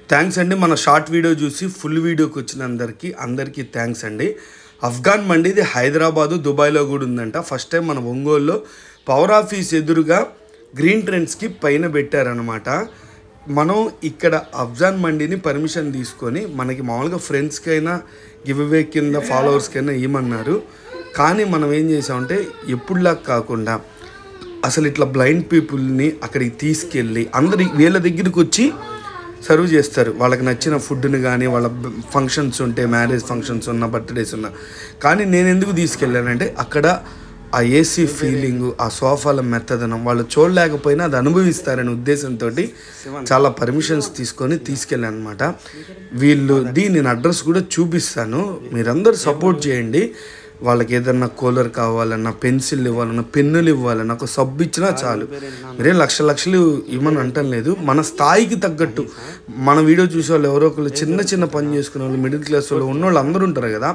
Thanks అండి మన short video చూసి ఫుల్ వీడియోకి వచ్చిన అందరికీ అందరికీ థ్యాంక్స్ అండి అఫ్ఘాన్ మండి ఇది హైదరాబాదు దుబాయ్లో కూడా ఉందంట ఫస్ట్ టైం మన ఒంగోలులో పవర్ ఆఫీస్ ఎదురుగా గ్రీన్ ట్రెండ్స్కి పైన పెట్టారనమాట మనం ఇక్కడ అఫ్జాన్ మండిని పర్మిషన్ తీసుకొని మనకి మామూలుగా ఫ్రెండ్స్కైనా గివ్ అవే కింద ఫాలోవర్స్కైనా ఇవ్వమన్నారు కానీ మనం ఏం చేసామంటే ఎప్పుడులా కాకుండా అసలు ఇట్లా బ్లైండ్ పీపుల్ని అక్కడికి తీసుకెళ్ళి అందరి వీళ్ళ దగ్గరికి వచ్చి సర్వ్ చేస్తారు వాళ్ళకి నచ్చిన ఫుడ్ని కానీ వాళ్ళ ఫంక్షన్స్ ఉంటే మ్యారేజ్ ఫంక్షన్స్ ఉన్న బర్త్డేస్ ఉన్న కానీ నేను ఎందుకు తీసుకెళ్ళానంటే అక్కడ ఆ ఏసీ ఫీలింగ్ ఆ సోఫాల మెత్తదనం వాళ్ళు చూడలేకపోయినా అది అనుభవిస్తారనే ఉద్దేశంతో చాలా పర్మిషన్స్ తీసుకొని తీసుకెళ్ళాను అనమాట వీళ్ళు దీని నేను అడ్రస్ కూడా చూపిస్తాను మీరందరూ సపోర్ట్ చేయండి వాళ్ళకి ఏదన్నా కూలర్ కావాలన్నా పెన్సిల్ ఇవ్వాలన్నా పెన్నులు ఇవ్వాలన్నా ఒక సబ్బు ఇచ్చినా చాలు మీరేం లక్ష లక్షలు ఇవ్వమని అంటం లేదు మన స్థాయికి తగ్గట్టు మన వీడియో చూసే వాళ్ళు ఎవరో ఒకళ్ళు చిన్న చిన్న పని చేసుకునే వాళ్ళు మిడిల్ క్లాస్ వాళ్ళు ఉన్నోళ్ళు అందరూ ఉంటారు కదా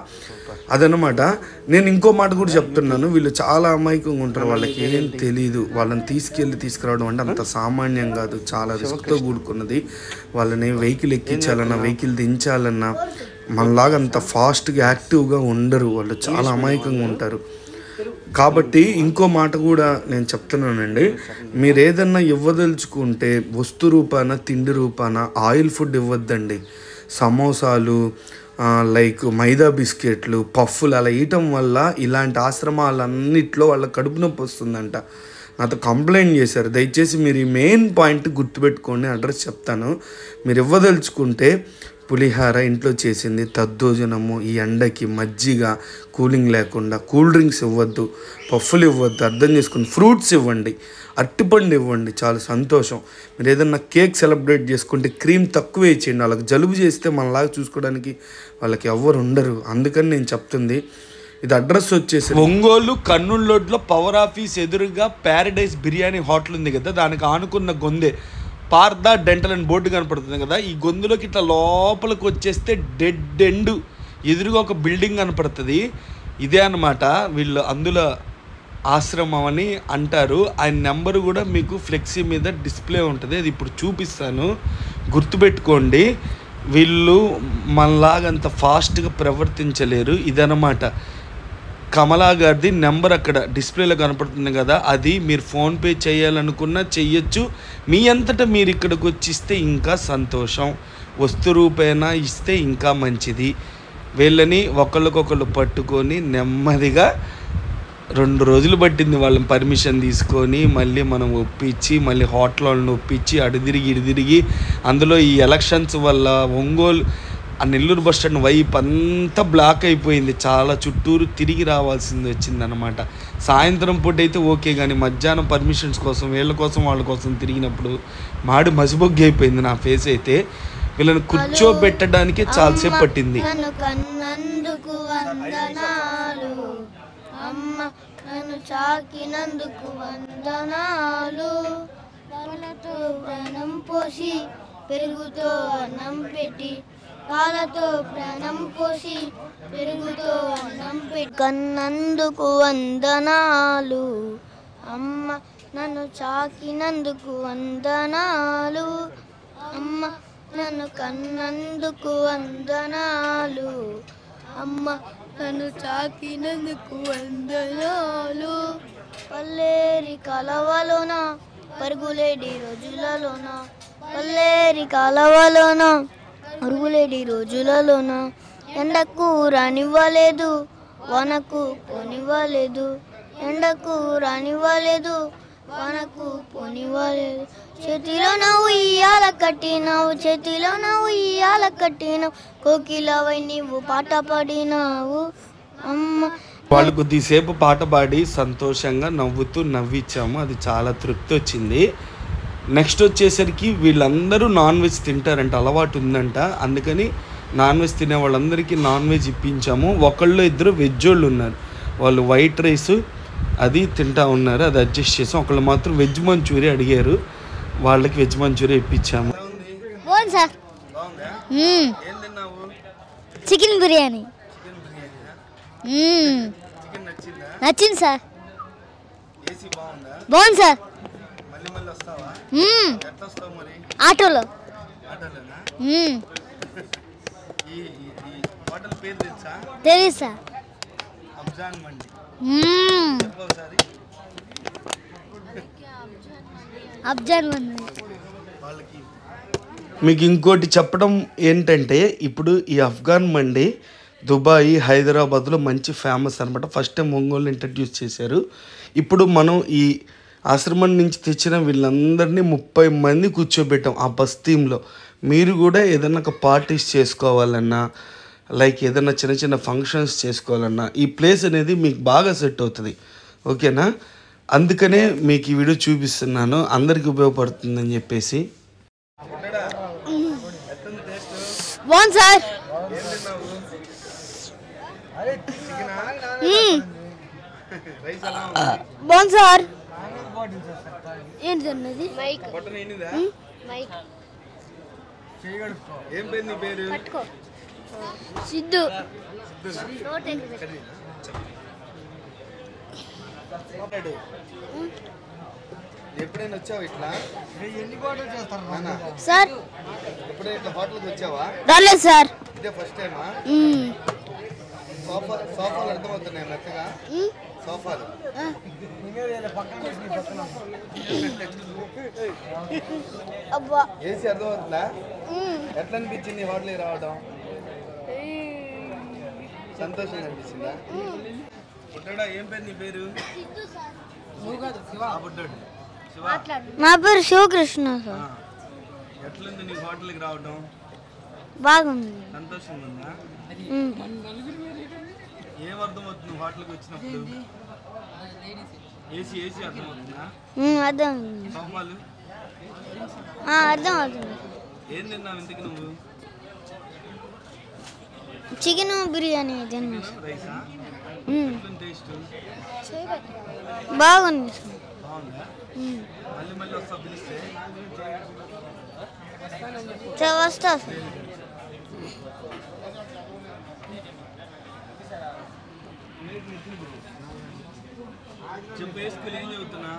అదనమాట నేను ఇంకో మాట కూడా చెప్తున్నాను వీళ్ళు చాలా అమాయకంగా ఉంటారు వాళ్ళకి ఏం తెలియదు వాళ్ళని తీసుకెళ్ళి తీసుకురావడం అంటే అంత సామాన్యం కాదు చాలా రిస్క్తో కూడుకున్నది వాళ్ళని వెహికల్ ఎక్కించాలన్నా వెహికల్ దించాలన్నా మనలాగా అంత ఫాస్ట్గా యాక్టివ్గా ఉండరు వాళ్ళు చాలా అమాయకంగా ఉంటారు కాబట్టి ఇంకో మాట కూడా నేను చెప్తున్నానండి మీరు ఏదన్నా ఇవ్వదలుచుకుంటే వస్తు రూపాన తిండి రూపాన ఆయిల్ ఫుడ్ ఇవ్వద్దండి సమోసాలు ఆ, లైక్ మైదా బిస్కెట్లు పఫ్ఫులు అలా వేయటం వల్ల ఇలాంటి ఆశ్రమాలన్నిట్లో వాళ్ళ కడుపు నొప్పి వస్తుందంట నాతో కంప్లైంట్ చేశారు దయచేసి మీరు ఈ మెయిన్ పాయింట్ గుర్తుపెట్టుకోండి అడ్రస్ చెప్తాను మీరు ఇవ్వదలుచుకుంటే పులిహార ఇంట్లో చేసింది తద్దోజనము ఈ ఎండకి మజ్జిగ కూలింగ్ లేకుండా కూల్ డ్రింక్స్ ఇవ్వద్దు పఫ్ఫులు ఇవ్వద్దు అర్థం చేసుకుని ఫ్రూట్స్ ఇవ్వండి అట్టిపండు ఇవ్వండి చాలా సంతోషం మీరు ఏదన్నా కేక్ సెలబ్రేట్ చేసుకుంటే క్రీమ్ తక్కువ ఇచ్చేయండి వాళ్ళకి జలుబు చేస్తే మనలాగా చూసుకోవడానికి వాళ్ళకి ఎవ్వరు ఉండరు అందుకని నేను చెప్తుంది ఇది అడ్రస్ వచ్చేసి ఒంగోలు కర్నూలు రోడ్లో పవర్ ఆఫీస్ ఎదురుగా ప్యారడైజ్ బిర్యానీ హోటల్ ఉంది కదా దానికి ఆనుకున్న గొందే పార్థ డెంటల్ అండ్ బోర్డు కనపడుతుంది కదా ఈ గొంతులోకి ఇట్లా లోపలికి వచ్చేస్తే డెడ్ ఎండ్ ఎదురుగా ఒక బిల్డింగ్ కనపడుతుంది ఇదే అన్నమాట వీళ్ళు అందులో ఆశ్రమం అని అంటారు ఆయన నెంబర్ కూడా మీకు ఫ్లెక్సీ మీద డిస్ప్లే ఉంటుంది అది ఇప్పుడు చూపిస్తాను గుర్తుపెట్టుకోండి వీళ్ళు మనలాగంత ఫాస్ట్గా ప్రవర్తించలేరు ఇదన్నమాట కమలా గారిది నెంబర్ అక్కడ డిస్ప్లేలో కనపడుతుంది కదా అది మీరు ఫోన్పే చేయాలనుకున్నా చెయ్యొచ్చు మీ అంతటా మీరు ఇక్కడికి వచ్చి ఇస్తే ఇంకా సంతోషం వస్తు రూపేణా ఇస్తే ఇంకా మంచిది వీళ్ళని ఒకళ్ళకొకళ్ళు పట్టుకొని నెమ్మదిగా రెండు రోజులు పట్టింది వాళ్ళని పర్మిషన్ తీసుకొని మళ్ళీ మనం ఒప్పించి మళ్ళీ హోటల్ వాళ్ళని ఒప్పించి అటు తిరిగి ఇటు తిరిగి అందులో ఈ ఎలక్షన్స్ వల్ల ఒంగోలు ఆ నెల్లూరు బస్ స్టాండ్ వైపు అంతా బ్లాక్ అయిపోయింది చాలా చుట్టూరు తిరిగి రావాల్సింది వచ్చిందనమాట సాయంత్రం పూట అయితే ఓకే కానీ మధ్యాహ్నం పర్మిషన్స్ కోసం వీళ్ళ కోసం వాళ్ళ కోసం తిరిగినప్పుడు మాడి మసిబొగ్గి అయిపోయింది నా ఫేస్ అయితే వీళ్ళని కూర్చోబెట్టడానికే చాలాసేపు పట్టింది నన్ను కన్నందుకు వందనాలు అమ్మ నన్ను చాకినందుకు వందనాలు పాలతో ప్రాణం పోసి పెరుగుతో అన్నం పెట్టి పాలతో ప్రాణం పోసి పెరుగుతో అన్నం పెట్టి కన్నందుకు వందనాలు అమ్మ నన్ను చాకినందుకు వందనాలు అమ్మ నన్ను కన్నందుకు వందనాలు అమ్మ నన్ను చాకినందుకు వందనాలు పల్లేరి కలవలోన పరుగులేడి రోజులలోన పల్లేరి కలవలోన పరుగులేడి రోజులలోన ఎండకు రానివ్వలేదు వనకు పోనివ్వలేదు ఎండకు రానివ్వలేదు వనకు పోనివ్వలేదు చేతిలో నవ్వు ఇయ్యాల కట్టినావు చేతిలో నవ్వు ఇయ్యాల కట్టినావు కోకిలవై నీవు పాట పాడినావు అమ్మ వాళ్ళు కొద్దిసేపు పాట పాడి సంతోషంగా నవ్వుతూ నవ్వించాము అది చాలా తృప్తి వచ్చింది నెక్స్ట్ వచ్చేసరికి వీళ్ళందరూ నాన్ వెజ్ తింటారంట అలవాటు ఉందంట అందుకని నాన్ వెజ్ తినే వాళ్ళందరికీ నాన్ వెజ్ ఇప్పించాము ఒకళ్ళు ఇద్దరు వెజ్ వాళ్ళు ఉన్నారు వాళ్ళు వైట్ రైస్ అది తింటా ఉన్నారు అది అడ్జస్ట్ చేసాం ఒకళ్ళు మాత్రం వెజ్ మంచూరియా అడిగారు వాళ్ళకి వెజ్ మంచూరియా ఇప్పించాము బాగుంది సార్ చికెన్ బిర్యానీ మ్మ్. నచ్చింది సార్ బాగుంది సార్ మ్మ్. ఆటోలో ఆటోలోనా మ్మ్. ఈ ఈ- ఈ హోటల్ పేరు తెలుసా తెలీదు సార్ అబ్జాన్ మండి మ్మ్. చెప్పు ఒకసారి అబ్జాన్ ఉంది వాళ్ళకి మీకు ఇంకోటి చెప్పడం ఏంటంటే ఇప్పుడు ఈ అఫ్ఘాన్ మండి దుబాయ్ హైదరాబాద్లో మంచి ఫేమస్ అనమాట ఫస్ట్ టైం ఒంగోలు ఇంట్రడ్యూస్ చేశారు ఇప్పుడు మనం ఈ ఆశ్రమం నుంచి తెచ్చిన వీళ్ళందరినీ ముప్పై మంది కూర్చోబెట్టాం ఆ బస్ థీమ్లో మీరు కూడా ఏదైనా ఒక పార్టీస్ చేసుకోవాలన్నా లైక్ ఏదైనా చిన్న చిన్న ఫంక్షన్స్ చేసుకోవాలన్నా ఈ ప్లేస్ అనేది మీకు బాగా సెట్ అవుతుంది ఓకేనా అందుకనే మీకు ఈ వీడియో చూపిస్తున్నాను అందరికీ ఉపయోగపడుతుందని చెప్పేసి బాగుంది సార్ మ్మ్. బాగుంది సార్ ఏంటి అన్నది మైక్ మైక్ ఏం పేరు నీ పేరు పట్టుకో సిద్ధు ఎప్పుడైనా వచ్చావా ఇట్లా నాన్న, సార్ ఎప్పుడైనా ఇట్లా హోటల్కి వచ్చావా రాలేదు సార్ ఇదే ఫస్ట్ టైమా మ్మ్. సోఫా సోఫాలు అర్థమవుతున్నాయి మెత్తగా మ్మ్. సోఫాలు ఆ. అబ్బా ఏసీ అర్థమవుతుందా మ్మ్. ఎట్లా అనిపించింది హోటల్కి రావడం సంతోషంగా అనిపించిందా పుట్టాడా ఏం పేరు నీ పేరు ఆ పుట్టాడు శివ నా పేరు శివకృష్ణ సార్ ఆ. ఎట్లుంది నీ హోటల్కి రావడం బాగుంది సంతోషంగా ఉందా మ్మ్. ఏం అర్థమవుతుంది హోటల్కి వచ్చినప్పుడు ఏసీ ఏసీ అర్థమవుతుందా మ్మ్, అర్థం సోఫాలు ఆ, అర్థం అవుతుంది ఏం తిన్నావు ఇంతకి నువ్వు చికెన్ బిర్యానీ తిన్నా సార్. రైసా మ్మ్. ఎట్లుంది టేస్ట్ బాగుంది సార్ బాగుందా మ్మ్. మళ్ళీ మళ్ళీ వస్తా పిలిస్తే సరే, వస్తా సార్ చెప్పు ఏ స్కూల్ ఏం చదువుతున్నా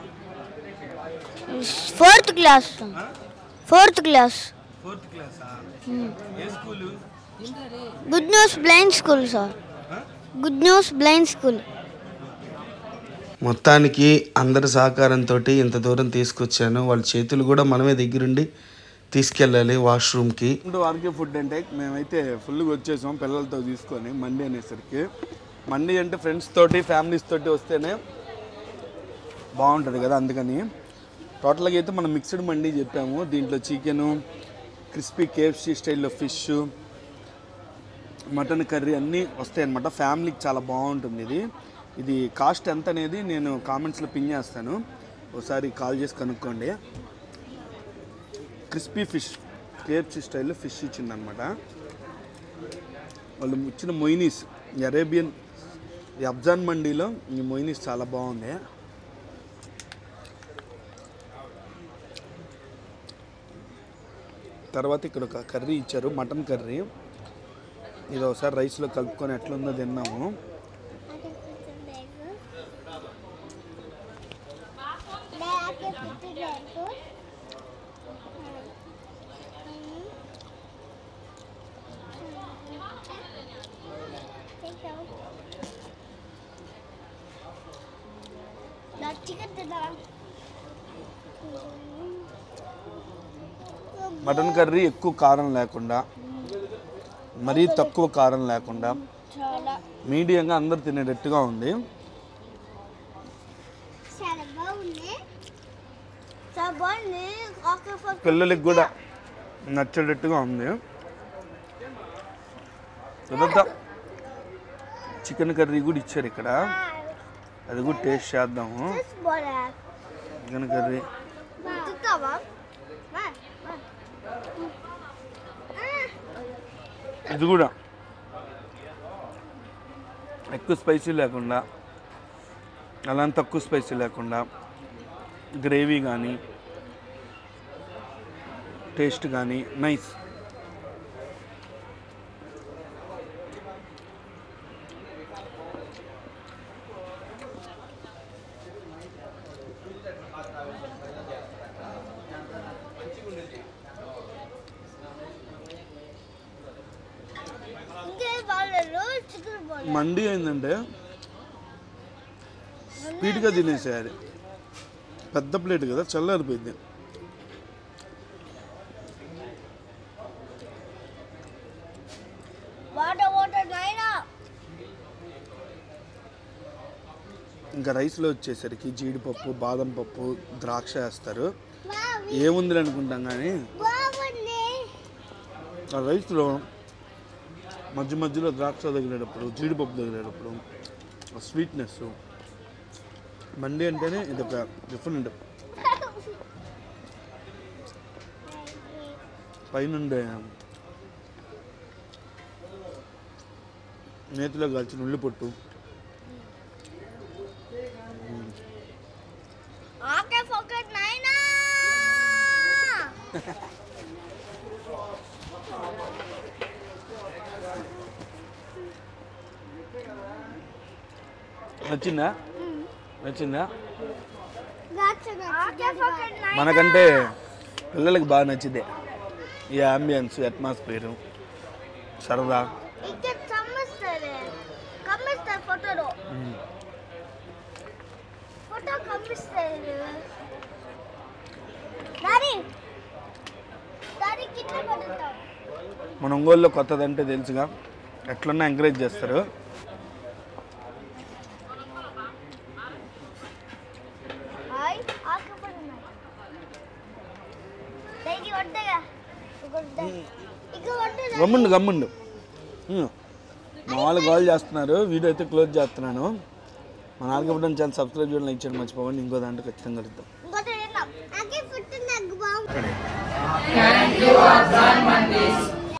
fourth class fourth class fourth క్లాసా ఏ school good news blind school sir good news blind school మొత్తానికి అందరి సహకారంతో ఇంత దూరం తీసుకొచ్చాను వాళ్ళ చేతులు కూడా మనమే దగ్గరుండి తీసుకెళ్ళాలి వాష్రూమ్కి ఆర్కే ఫుడ్ అంటే మేమైతే ఫుల్గా వచ్చేసాం పిల్లలతో తీసుకొని మండి అనేసరికి మండి అంటే ఫ్రెండ్స్ తోటి ఫ్యామిలీస్ తోటి వస్తేనే బాగుంటుంది కదా అందుకని టోటల్గా అయితే మనం మిక్స్డ్ మండి చెప్పాము దీంట్లో చికెను క్రిస్పీ కేఎఫ్సీ స్టైల్లో ఫిష్ మటన్ కర్రీ అన్నీ వస్తాయి అనమాట ఫ్యామిలీకి చాలా బాగుంటుంది ఇది ఇది కాస్ట్ ఎంత అనేది నేను కామెంట్స్లో పిన్ చేస్తాను ఒకసారి కాల్ చేసి కనుక్కోండి క్రిస్పీ ఫిష్ కేఎఫ్సీ స్టైల్లో ఫిష్ ఇచ్చిందనమాట వాళ్ళు ఇచ్చిన మొయినీస్ ఈ అరేబియన్ ఈ అబ్జాన్ మండీలో ఈ మొయినీస్ చాలా బాగుంది తర్వాత ఇక్కడ ఒక కర్రీ ఇచ్చారు మటన్ కర్రీ ఇది ఒకసారి రైస్లో కలుపుకొని ఎట్లుందో తిన్నాము మటన్ కర్రీ ఎక్కువ కారం లేకుండా మరీ తక్కువ కారం లేకుండా చాలా మీడియంగా అందరు తినేటట్టుగా ఉంది చాలా బాగుంది చాలా బాగుంది ఓకే ఫర్ పిల్లలకి కూడా నచ్చేటట్టుగా ఉంది తర్వాత చికెన్ కర్రీ కూడా ఇచ్చారు ఇక్కడ అది కూడా టేస్ట్ చేద్దాము బోలా చికెన్ కర్రీ తింటావా ఇది కూడా ఎక్కువ స్పైసీ లేకుండా అలా తక్కువ స్పైసీ లేకుండా గ్రేవీ కానీ టేస్ట్ కానీ నైస్ మండి ఏంటంటే స్పీడ్గా తినేసేయాలి పెద్ద ప్లేట్ కదా చల్లారిపోయింది వాటర్ వాటర్ నాయనా ఇంకా రైస్లో వచ్చేసరికి జీడిపప్పు బాదం పప్పు ద్రాక్ష వేస్తారు ఏముంది అనుకుంటాం కానీ బాగుంది ఆ రైస్లో మధ్య మధ్యలో ద్రాక్ష తగిలేటప్పుడు జీడిపప్పు తగిలేటప్పుడు ఆ స్వీట్నెస్ మండి అంటేనే ఇది ఒక డిఫరెంట్ పైనుండే నేతిలో కాల్చిన ఉల్లి పొట్టు ఆకే ఫోకట్ నాయనా నచ్చిందా నచ్చిందా ఆకే ఫోకట్ నాయనా మనకంటే పిల్లలకి బాగా నచ్చిందే ఈ అంబియన్స్ అట్మాస్ఫియర్ సరదా ఇక్కడ కమ్మిస్తారు కమ్మిస్తారు ఫోటోలో ఫోటో కమ్మిస్తారు డాడీ డాడీ కింద పడుతాం మన ఒంగోలులో కొత్తదంటే తెలుసుగా ఎట్లన్నా ఎంకరేజ్ చేస్తారు హాయ్ ఆకే పడున్నాయి డైలీ వడ్డగా ఇక వడ్డగా గమ్ముండు గమ్ముండు ఉమ్. మా వాళ్ళు కాల్ చేస్తున్నారు వీడియో అయితే క్లోజ్ చేస్తున్నాను మన ఆర్గపడడం ఛానల్ సబ్స్క్రైబ్ చేయడం లైక్ చేయడం మర్చిపోకండి ఇంకో దాంట్లో ఖచ్చితంగా కలుద్దాం ఇంకోటి తిన్నాం ఆకే ఫుడ్ నాకు బాగుంది Thank you, Afghan Mandis.